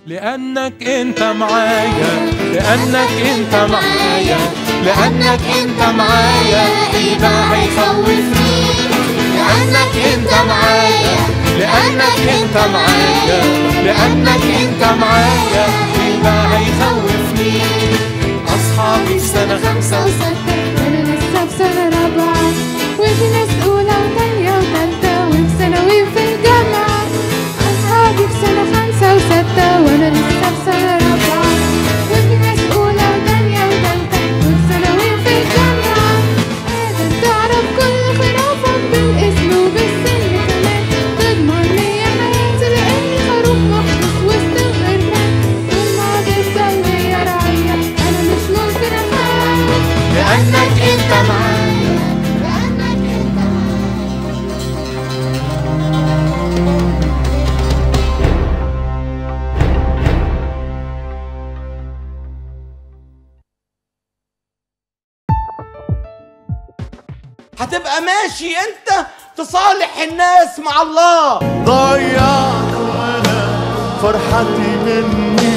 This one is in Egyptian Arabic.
لأنك أنت معايا لأنك أنت معايا لأنك أنت معايا إيه ما هيخوفني لأنك أنت معايا لأنك أنت معايا لأنك أنت معايا إيه ما هيخوفني أصحابي في سنة خمسة وستة وأنا لسه في سنة رابعة وفي ناس أولى وتانية وتالتة وفي ثانوي وفي الجامعة أصحابي في سنة خمسة وستة وأنا لسه في سنة رابعة وفي ناس أولى وتانية وتالتة وفي ثانوي وفي الجامعة قادر تعرف كل خرافك بالاسم وبالسن كمان تضمن ليا حياتي لأني خروف مخلص وسط الغربان طول ما تفضل ليا رعية أنا مش ممكن أخاف لأنك أنت معايا لأنك أنت هتبقى ماشي انت تصالح الناس مع الله ضيعت وانا فرحتي مني